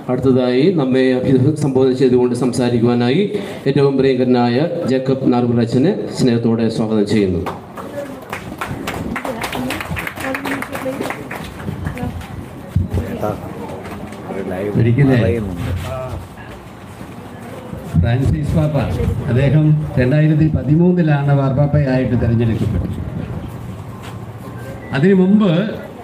അടുത്തതായി നമ്മെ അഭിസംബോധന ചെയ്തുകൊണ്ട് സംസാരിക്കുവാനായി ഏറ്റവും പ്രിയങ്കരനായ ജേക്കബ് നാർമുലച്ചനെ സ്നേഹത്തോടെ സ്വാഗതം ചെയ്യുന്നു ഒരിക്കലേ ഫ്രാൻസിസ് പാപ്പ അദ്ദേഹം രണ്ടായിരത്തി പതിമൂന്നിലാണ് മാർപ്പാപ്പയായിട്ട് തിരഞ്ഞെടുക്കപ്പെട്ടത് അതിനു മുമ്പ്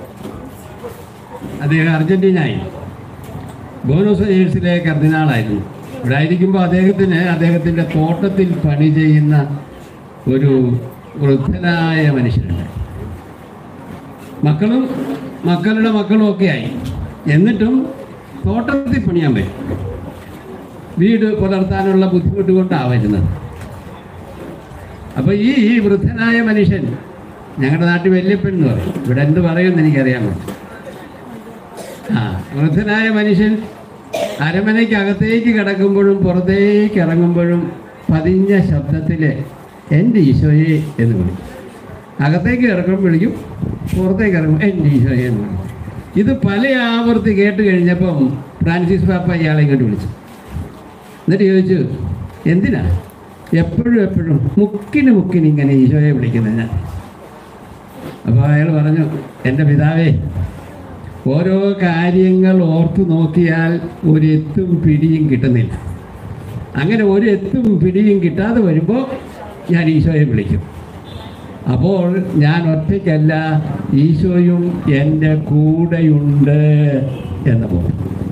അദ്ദേഹം അർജന്റീനയിൽ ബോനോസ് എയേഴ്സിലെ കർദിനാളായിരുന്നു ഇവിടെ ആയിരിക്കുമ്പോൾ അദ്ദേഹത്തിന് അദ്ദേഹത്തിൻ്റെ തോട്ടത്തിൽ പണി ചെയ്യുന്ന ഒരു വൃദ്ധനായ മനുഷ്യനുണ്ട് മക്കളും മക്കളുടെ മക്കളും ഒക്കെ ആയി എന്നിട്ടും തോട്ടത്തിൽ പണിയാൻ പറ്റും വീട് പുലർത്താനുള്ള ബുദ്ധിമുട്ട് കൊണ്ടാണ് വരുന്നത് അപ്പോൾ ഈ ഈ വൃദ്ധനായ മനുഷ്യൻ ഞങ്ങളുടെ നാട്ടിൽ വല്യപ്പൻ എന്ന് പറയും ഇവിടെ എന്ത് പറയുമെന്ന് എനിക്കറിയാൻ പറ്റും ആ വൃദ്ധനായ മനുഷ്യൻ അരമനയ്ക്ക് അകത്തേക്ക് കിടക്കുമ്പോഴും പുറത്തേക്ക് ഇറങ്ങുമ്പോഴും പതിഞ്ഞ ശബ്ദത്തിൽ എൻ്റെ ഈശോയെ എന്ന് വിളിക്കും അകത്തേക്ക് ഇറങ്ങുമ്പോൾ വിളിക്കും പുറത്തേക്ക് ഇറങ്ങും എൻ്റെ ഈശോയെ എന്ന് വിളിക്കും ഇത് പല ആവർത്തി കേട്ട് കഴിഞ്ഞപ്പം ഫ്രാൻസിസ് പാപ്പ ഇയാളെ ഇങ്ങോട്ട് വിളിച്ചു എന്നിട്ട് ചോദിച്ചു എന്തിനാ എപ്പോഴും എപ്പോഴും മുക്കിന് മുക്കിന് ഇങ്ങനെ ഈശോയെ വിളിക്കുന്നത് ഞാൻ അപ്പോൾ അയാൾ പറഞ്ഞു എൻ്റെ പിതാവേ ഓരോ കാര്യങ്ങൾ ഓർത്തു നോക്കിയാൽ ഒരു എത്തും പിടിയും കിട്ടുന്നില്ല അങ്ങനെ ഒരു എത്തും പിടിയും കിട്ടാതെ വരുമ്പോൾ ഞാൻ ഈശോയെ വിളിക്കും അപ്പോൾ ഞാൻ ഒറ്റയ്ക്കല്ല ഈശോയും എൻ്റെ കൂടെയുണ്ട് എന്ന് പോകും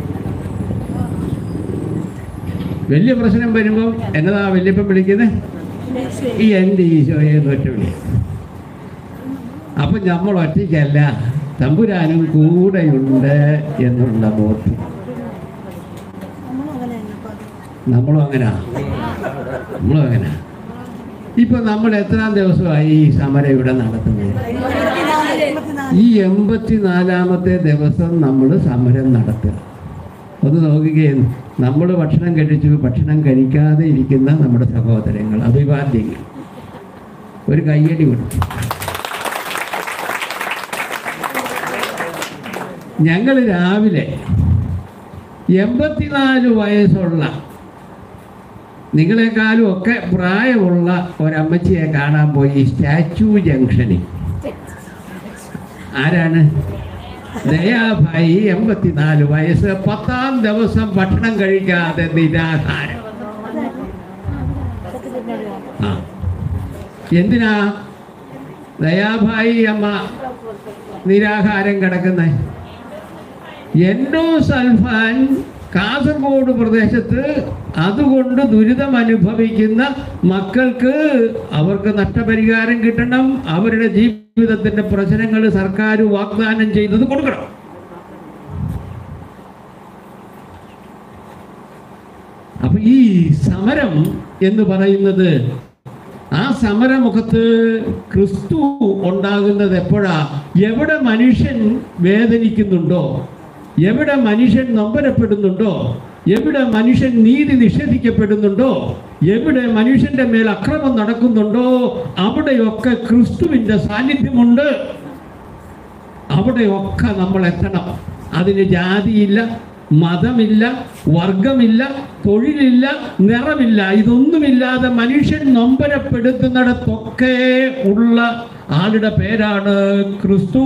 വലിയ പ്രശ്നം വരുമ്പോൾ എന്നതാ വല്യപ്പം വിളിക്കുന്നത് ഈ എൻ്റെ ഈശോയെ എന്ന് ഒറ്റ വിളി അപ്പം നമ്മൾ ഒറ്റയ്ക്കല്ല തമ്പുരാനും കൂടെയുണ്ട് എന്നുള്ള ബോധ്യം നമ്മളും അങ്ങനെ നമ്മളും അങ്ങനെ ഇപ്പൊ നമ്മൾ എത്രാം ദിവസമായി ഈ സമരം ഇവിടെ നടത്തുന്നത് ഈ എൺപത്തിനാലാമത്തെ ദിവസം നമ്മൾ സമരം നടത്തുക ഒന്ന് നോക്കുകയും നമ്മൾ ഭക്ഷണം കഴിച്ചു ഭക്ഷണം കഴിക്കാതെ ഇരിക്കുന്ന നമ്മുടെ സഹോദരങ്ങൾ അഭിവാദ്യങ്ങൾ ഒരു കയ്യടി കൊടുത്തു ഞങ്ങൾ രാവിലെ എൺപത്തിനാല് വയസ്സുള്ള നിങ്ങളെക്കാളും ഒക്കെ പ്രായമുള്ള ഒരമ്മച്ചിയെ കാണാൻ പോയി സ്റ്റാച്യു ജംഗ്ഷനിൽ ആരാണ് ദയാഭായി എൺപത്തിനാല് വയസ്സ് പത്താം ദിവസം ഭക്ഷണം കഴിക്കാതെ നിരാഹാരം ആ എന്തിനാ ദയാഭായി അമ്മ നിരാഹാരം കിടക്കുന്നത് എൻഡോ സൽഫാൻ കാസർഗോഡ് പ്രദേശത്ത് അതുകൊണ്ട് ദുരിതം അനുഭവിക്കുന്ന മക്കൾക്ക് അവർക്ക് നഷ്ടപരിഹാരം കിട്ടണം അവരുടെ ജീവിതത്തിന്റെ പ്രശ്നങ്ങൾ സർക്കാർ വാഗ്ദാനം ചെയ്തത് കൊടുക്കണം അപ്പൊ ഈ സമരം എന്ന് പറയുന്നത് ആ സമരമുഖത്ത് ക്രിസ്തു ഉണ്ടാകുന്നത് എപ്പോഴാ എവിടെ മനുഷ്യൻ വേദനിക്കുന്നുണ്ടോ എവിടെ മനുഷ്യൻ നൊമ്പരപ്പെടുന്നുണ്ടോ എവിടെ മനുഷ്യൻ നീതി നിഷേധിക്കപ്പെടുന്നുണ്ടോ എവിടെ മനുഷ്യന്റെ മേൽ അക്രമം നടക്കുന്നുണ്ടോ അവിടെയൊക്കെ ക്രിസ്തുവിന്റെ സാന്നിധ്യമുണ്ട് അവിടെയൊക്കെ നമ്മൾ എത്തണം അതിന് ജാതിയില്ല മതമില്ല വർഗമില്ല തൊഴിലില്ല നിറമില്ല ഇതൊന്നുമില്ലാതെ മനുഷ്യൻ നൊമ്പരപ്പെടുത്തുന്നിടത്തൊക്കെ ഉള്ള ആളുടെ പേരാണ് ക്രിസ്തു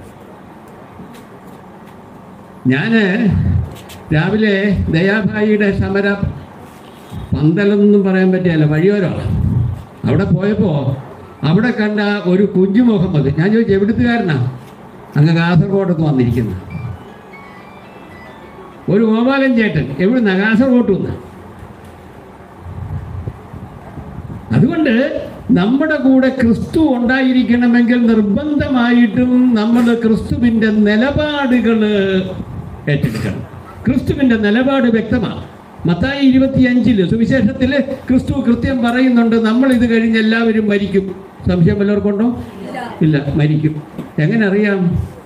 ഞാൻ രാവിലെ ദയാഭായിയുടെ സമര പന്തലെന്നൊന്നും പറയാൻ പറ്റിയല്ല വഴിയോരമാണ് അവിടെ പോയപ്പോൾ അവിടെ കണ്ട ഒരു കുഞ്ഞു മുഹമ്മദ് ഞാൻ ചോദിച്ചു എവിടുത്തുകാരനാ അങ്ങ് കാസർഗോഡത്ത് വന്നിരിക്കുന്നത് ഒരു ഗോപാലൻ ചേട്ടൻ എവിടുന്ന കാസർഗോട്ട് നിന്ന് അതുകൊണ്ട് നമ്മുടെ കൂടെ ക്രിസ്തു ഉണ്ടായിരിക്കണമെങ്കിൽ നിർബന്ധമായിട്ടും നമ്മൾ ക്രിസ്തുവിൻ്റെ നിലപാടുകൾ ഏറ്റെടുക്കണം ക്രിസ്തുവിൻ്റെ നിലപാട് വ്യക്തമാണ് മത്തായി ഇരുപത്തിയഞ്ചില് സുവിശേഷത്തിൽ ക്രിസ്തു കൃത്യം പറയുന്നുണ്ട് നമ്മൾ ഇത് കഴിഞ്ഞ് എല്ലാവരും മരിക്കും സംശയം വല്ലവർക്കുണ്ടോ ഇല്ല മരിക്കും എങ്ങനെ അറിയാം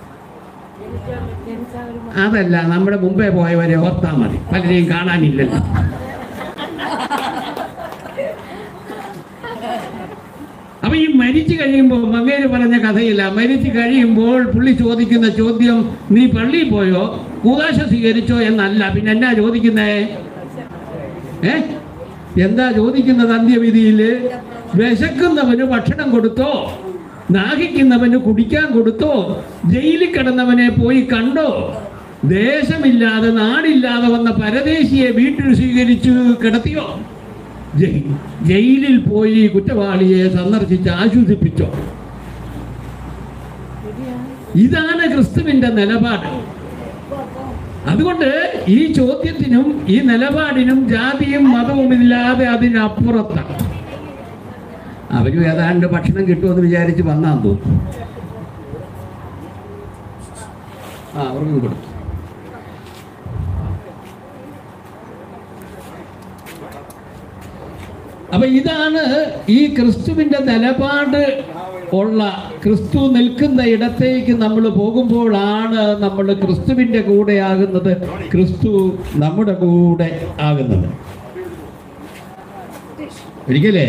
അതല്ല നമ്മുടെ മുമ്പേ പോയവരെ ഓർത്താൽ മതി പലരെയും കാണാനില്ലല്ലോ അപ്പൊ ഈ മരിച്ചു കഴിയുമ്പോൾ മങ്ങേര് പറഞ്ഞ കഥയില്ല മരിച്ചു കഴിയുമ്പോൾ പുള്ളി ചോദിക്കുന്ന ചോദ്യം നീ പള്ളിയിൽ പോയോ കൂതാശ സ്വീകരിച്ചോ എന്നല്ല പിന്നെ എന്നാ ചോദിക്കുന്നേ ഏ എന്താ ചോദിക്കുന്നത് അന്ത്യവിധിയിൽ വിശക്കുന്നവന് ഭക്ഷണം കൊടുത്തോ ദാഹിക്കുന്നവന് കുടിക്കാൻ കൊടുത്തോ ജയിലിൽ കിടന്നവനെ പോയി കണ്ടോ ദേശമില്ലാതെ നാടില്ലാതെ വന്ന പരദേശിയെ വീട്ടിൽ സ്വീകരിച്ചു കിടത്തിയോ ജയി- ജയിലിൽ പോയി കുറ്റവാളിയെ സന്ദർശിച്ച് ആശ്വസിപ്പിച്ചോ ഇതാണ് ക്രിസ്തുവിന്റെ നിലപാട് അതുകൊണ്ട് ഈ ചോദ്യത്തിനും ഈ നിലപാടിനും ജാതിയും മതവും ഇല്ലാതെ അതിനപ്പുറത്താണ് അവരും ഏതാണ്ട് ഭക്ഷണം കിട്ടുമെന്ന് വിചാരിച്ച് വന്നാന്ന് തോന്നുന്നു ആ അവർക്കും കൊടുത്തു അപ്പൊ ഇതാണ് ഈ ക്രിസ്തുവിന്റെ നിലപാട് ഉള്ള ക്രിസ്തു നിൽക്കുന്ന ഇടത്തേക്ക് നമ്മൾ പോകുമ്പോഴാണ് നമ്മൾ ക്രിസ്തുവിന്റെ കൂടെ ആകുന്നത് ക്രിസ്തു നമ്മുടെ കൂടെ ആകുന്നത് ഒരിക്കലേ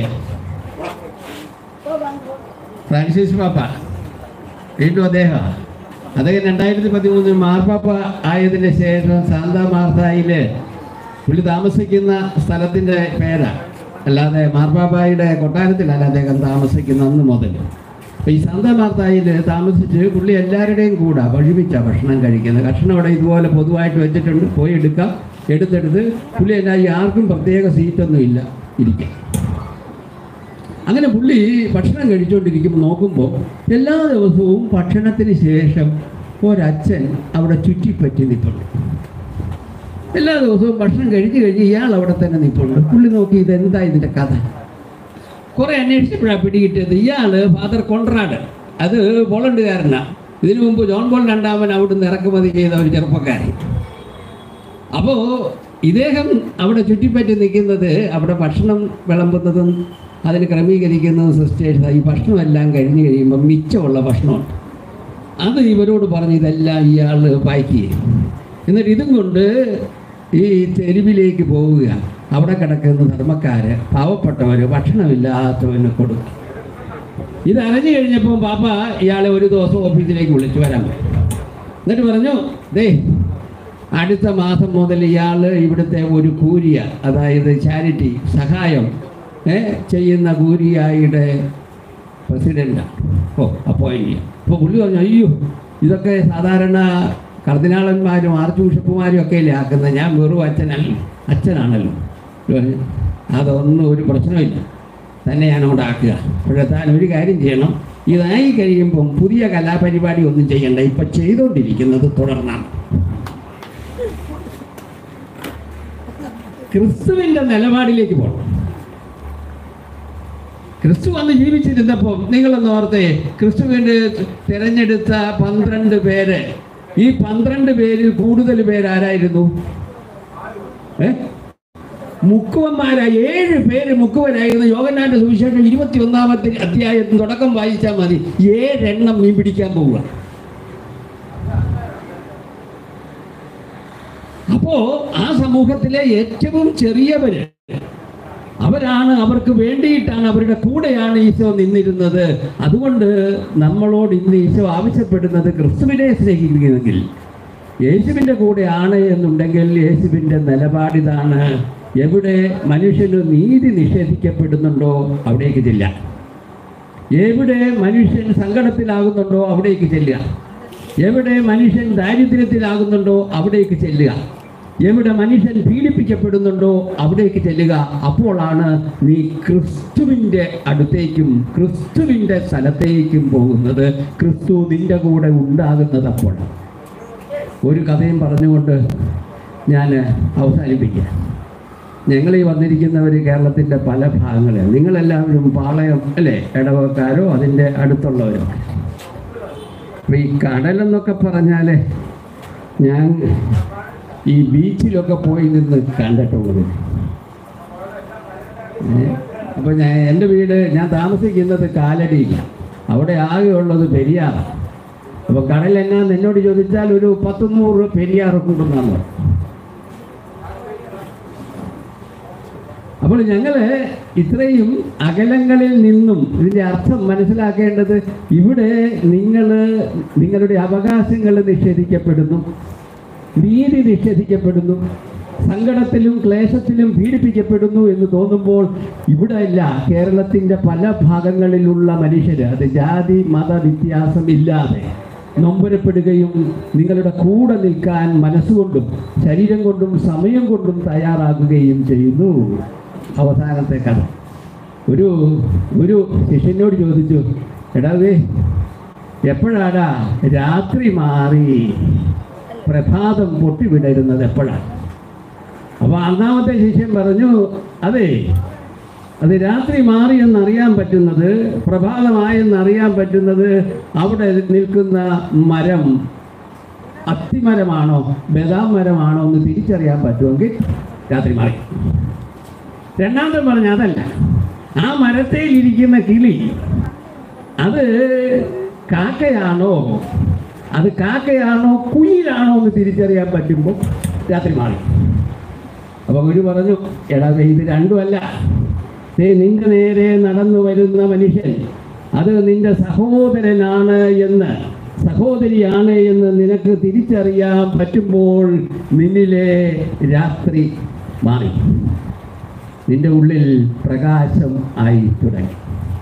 ഫ്രാൻസിസ് പാപ്പ വീണ്ടും അദ്ദേഹം അദ്ദേഹം രണ്ടായിരത്തി പതിമൂന്നിൽ മാർപ്പാപ്പ ആയതിന് ശേഷം സാന്താ മാർത്തായില് പുള്ളി താമസിക്കുന്ന സ്ഥലത്തിൻ്റെ പേരാ അല്ലാതെ മാർപ്പാപ്പായുടെ കൊട്ടാരത്തിലല്ല അദ്ദേഹം താമസിക്കുന്ന അന്ന് മുതൽ അപ്പോൾ ഈ സാന്താ മാർത്തായിൽ താമസിച്ച് പുള്ളി എല്ലാവരുടെയും കൂടെ ഭക്ഷിപ്പിച്ച ഭക്ഷണം കഴിക്കുന്നത് ഭക്ഷണം അവിടെ ഇതുപോലെ പൊതുവായിട്ട് വെച്ചിട്ടുണ്ട് പോയി എടുക്കാം എടുത്തെടുത്ത് പുള്ളി എല്ലാ ആർക്കും പ്രത്യേക സീറ്റൊന്നും ഇല്ല ഇരിക്കാം അങ്ങനെ പുള്ളി ഭക്ഷണം കഴിച്ചുകൊണ്ടിരിക്കുമ്പോൾ നോക്കുമ്പോൾ എല്ലാ ദിവസവും ഭക്ഷണത്തിന് ശേഷം ഒരച്ഛൻ അവിടെ ചുറ്റിപ്പറ്റി നിൽപ്പുണ്ട് എല്ലാ ദിവസവും ഭക്ഷണം കഴിച്ച് കഴിഞ്ഞ് ഇയാൾ അവിടെ തന്നെ നിൽപ്പുണ്ട് പുള്ളി നോക്കി ഇതെന്താ ഇതിൻ്റെ കഥ കുറെ അന്വേഷിച്ചപ്പോഴാണ് പിടികിട്ടിയത് ഇയാള് ഫാദർ കൊൺറാഡ് അത് പോളണ്ടുകാരനാണ് ഇതിനു മുമ്പ് ജോൺ പോൾ രണ്ടാമൻ അവിടുന്ന് ഇറക്കുമതി ചെയ്ത ഒരു ചെറുപ്പക്കാരൻ അപ്പോൾ ഇദ്ദേഹം അവിടെ ചുറ്റിപ്പറ്റി നിൽക്കുന്നത് അവിടെ ഭക്ഷണം വിളമ്പുന്നതും അതിന് ക്രമീകരിക്കുന്നതും സിസ്റ്റേഴ്സ് ഈ ഭക്ഷണമെല്ലാം കഴിഞ്ഞ് കഴിയുമ്പോൾ മിച്ചമുള്ള ഭക്ഷണമുണ്ട് അത് ഇവരോട് പറഞ്ഞ് ഇതെല്ലാം ഇയാൾ പാക്ക് ചെയ്യും എന്നിട്ട് ഇതും കൊണ്ട് ഈ തെരുവിലേക്ക് പോവുക അവിടെ കിടക്കുന്ന ധർമ്മക്കാര് പാവപ്പെട്ടവർ ഭക്ഷണമില്ലാത്തവന് കൊടുക്കും ഇത് അറിഞ്ഞു കഴിഞ്ഞപ്പോൾ പാപ്പ ഇയാളെ ഒരു ദിവസം ഓഫീസിലേക്ക് വിളിച്ചു വരാൻ പറഞ്ഞു. എന്നിട്ട് പറഞ്ഞു ദേ അടുത്ത മാസം മുതൽ ഇയാൾ ഇവിടുത്തെ ഒരു കൂരിയ അതായത് ചാരിറ്റി സഹായം ഏ, ചെയ്യുന്ന കൂരിയായുടെ പ്രസിഡൻ്റാണ് ഓ അപ്പോയിൻ്റ് ചെയ്യാം അപ്പോൾ പുള്ളി പറഞ്ഞു അയ്യോ ഇതൊക്കെ സാധാരണ കർദിനാളന്മാരും ആർച്ച് ബിഷപ്പുമാരും ഒക്കെ അല്ലേ ആക്കുന്നത് ഞാൻ വെറും അച്ഛനല്ല അച്ഛനാണല്ലോ പുള്ളി പറഞ്ഞു അതൊന്നും ഒരു പ്രശ്നമില്ല തന്നെ ഞാൻ അവിടെ ആക്കുക പക്ഷേ താൻ ഒരു കാര്യം ചെയ്യണം ഇതായി കഴിയുമ്പം പുതിയ കലാപരിപാടി ഒന്നും ചെയ്യണ്ട ഇപ്പം ചെയ്തുകൊണ്ടിരിക്കുന്നത് തുടർന്നാണ് ക്രിസ്തുവിൻ്റെ നിലപാടിലേക്ക് പോകണം ക്രിസ്തു വന്ന് ജീവിച്ചിരുന്നപ്പോൾ നിങ്ങളൊന്ന് ഓർത്തേ ക്രിസ്തുവിൻ്റെ തിരഞ്ഞെടുത്ത പന്ത്രണ്ട് പേര് ഈ പന്ത്രണ്ട് പേരിൽ കൂടുതൽ പേരാരായിരുന്നു ഏ മുക്കുവന്മാരായി ഏഴ് പേര് മുക്കുവരായിരുന്നു യോഗനാന്റെ സുവിശേഷം ഇരുപത്തി ഒന്നാമത്തെ അധ്യായത്തിന് തുടക്കം വായിച്ചാൽ മതി ഏഴെണ്ണം മീൻ പിടിക്കാൻ പോവുക അപ്പോ ആ സമൂഹത്തിലെ ഏറ്റവും ചെറിയവര് അവരാണ് അവർക്ക് വേണ്ടിയിട്ടാണ് അവരുടെ കൂടെയാണ് ഈശോ നിന്നിരുന്നത് അതുകൊണ്ട് നമ്മളോട് ഇന്ന് ഈശോ ആവശ്യപ്പെടുന്നത് ക്രിസ്തുവിനെ സ്നേഹിക്കുന്നെങ്കിൽ യേശുവിൻ്റെ കൂടെയാണ് എന്നുണ്ടെങ്കിൽ യേശുവിൻ്റെ നിലപാടിതാണ് എവിടെ മനുഷ്യന് നീതി നിഷേധിക്കപ്പെടുന്നുണ്ടോ അവിടേക്ക് ചെല്ല എവിടെ മനുഷ്യൻ സങ്കടത്തിലാകുന്നുണ്ടോ അവിടേക്ക് ചെല്ലുക എവിടെ മനുഷ്യൻ ദാരിദ്ര്യത്തിലാകുന്നുണ്ടോ അവിടേക്ക് ചെല്ലുക എവിടെ മനുഷ്യൻ പീഡിപ്പിക്കപ്പെടുന്നുണ്ടോ അവിടേക്ക് ചെല്ലുക അപ്പോഴാണ് നീ ക്രിസ്തുവിൻ്റെ അടുത്തേക്കും ക്രിസ്തുവിൻ്റെ സ്ഥലത്തേക്കും പോകുന്നത് ക്രിസ്തു നിന്റെ കൂടെ ഉണ്ടാകുന്നത് അപ്പോഴാണ് ഒരു കഥയും പറഞ്ഞുകൊണ്ട് ഞാൻ അവസാനിപ്പിക്കുക ഞങ്ങൾ ഈ വന്നിരിക്കുന്നവർ കേരളത്തിൻ്റെ പല ഭാഗങ്ങളിൽ നിങ്ങളെല്ലാവരും പാളയം അല്ലേ ഇടവക്കാരോ അതിൻ്റെ അടുത്തുള്ളവരോ അപ്പം ഈ കടലെന്നൊക്കെ പറഞ്ഞാൽ ഞാൻ ഈ ബീച്ചിലൊക്കെ പോയി നിന്ന് കണ്ടിട്ടുള്ളത് അപ്പോൾ ഞാൻ എൻ്റെ വീട് ഞാൻ താമസിക്കുന്നത് കാലടിയില്ല അവിടെ ആകെ ഉള്ളത് പെരിയാറാണ് അപ്പോൾ കടൽ എന്നാന്ന് എന്നോട് ചോദിച്ചാൽ ഒരു പത്ത് നൂറ് പെരിയാറ് കൊണ്ടുവന്നാന്ന് പറഞ്ഞു അപ്പോൾ ഞങ്ങൾ ഇത്രയും അകലങ്ങളിൽ നിന്നും ഇതിൻ്റെ അർത്ഥം മനസ്സിലാക്കേണ്ടത് ഇവിടെ നിങ്ങൾ നിങ്ങളുടെ അവകാശങ്ങൾ നിഷേധിക്കപ്പെടുന്നു നീതി നിഷേധിക്കപ്പെടുന്നു സങ്കടത്തിലും ക്ലേശത്തിലും പീഡിപ്പിക്കപ്പെടുന്നു എന്ന് തോന്നുമ്പോൾ ഇവിടെ അല്ല കേരളത്തിൻ്റെ പല ഭാഗങ്ങളിലുള്ള മനുഷ്യർ അത് ജാതി മത വ്യത്യാസം ഇല്ലാതെ നൊമ്പരപ്പെടുകയും നിങ്ങളുടെ കൂടെ നിൽക്കാൻ മനസ്സുകൊണ്ടും ശരീരം കൊണ്ടും സമയം കൊണ്ടും തയ്യാറാകുകയും ചെയ്യുന്നു അവസാനത്തെ കഥ ഒരു ഒരു ശിഷ്യനോട് ചോദിച്ചു എടാവേ എപ്പോഴാടാ രാത്രി മാറി പ്രഭാതം പൊട്ടിവിടരുന്നത് എപ്പോഴാണ് അപ്പോൾ ഒന്നാമത്തെ ശിഷ്യൻ പറഞ്ഞു അതെ അത് രാത്രി മാറി എന്നറിയാൻ പറ്റുന്നത് പ്രഭാതമായെന്ന് അറിയാൻ പറ്റുന്നത് അവിടെ നിൽക്കുന്ന മരം അത്തിമരമാണോ ബദാം മരമാണോ എന്ന് തിരിച്ചറിയാൻ പറ്റുമെങ്കിൽ രാത്രി മാറി രണ്ടാമത്തെ പറഞ്ഞ അതല്ല ആ മരത്തിൽ ഇരിക്കുന്ന കിളി അത് കാക്കയാണോ അത് കാക്കയാണോ കുയിലാണോ എന്ന് തിരിച്ചറിയാൻ പറ്റുമ്പോൾ രാത്രി മാറി അപ്പോൾ ഗുരു പറഞ്ഞു എടാ ദേ ഇത് രണ്ടുമല്ല ദേ നിന്റെ നേരെ നടന്നു വരുന്ന മനുഷ്യൻ അത് നിന്റെ സഹോദരനാണ് എന്ന് സഹോദരിയാണ് എന്ന് നിനക്ക് തിരിച്ചറിയാൻ പറ്റുമ്പോൾ നിന്നിലെ രാത്രി മാറി നിന്റെ ഉള്ളിൽ പ്രകാശം ആയി തുടങ്ങി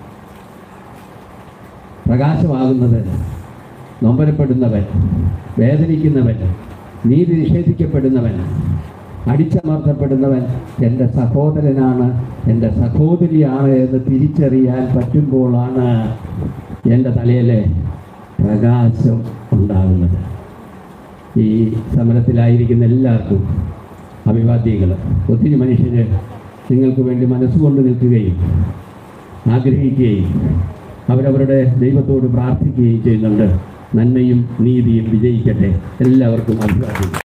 പ്രകാശമാകുന്നത് നൊമ്പരപ്പെടുന്നവൻ വേദനിക്കുന്നവൻ നീതി നിഷേധിക്കപ്പെടുന്നവൻ അടിച്ചമർത്തപ്പെടുന്നവൻ എൻ്റെ സഹോദരനാണ് എൻ്റെ സഹോദരിയാണ് എന്ന് തിരിച്ചറിയാൻ പറ്റുമ്പോഴാണ് എൻ്റെ തലയിലെ പ്രകാശം ഉണ്ടാകുന്നത് ഈ സമരത്തിലായിരിക്കുന്ന എല്ലാവർക്കും അഭിവാദ്യങ്ങൾ ഒത്തിരി മനുഷ്യർ നിങ്ങൾക്ക് വേണ്ടി മനസ്സുകൊണ്ട് നിൽക്കുകയും ആഗ്രഹിക്കുകയും അവരവരുടെ ദൈവത്തോട് പ്രാർത്ഥിക്കുകയും ചെയ്യുന്നുണ്ട് നന്മയും നീതിയും വിജയിക്കട്ടെ എല്ലാവർക്കും അഭിവാദ്യം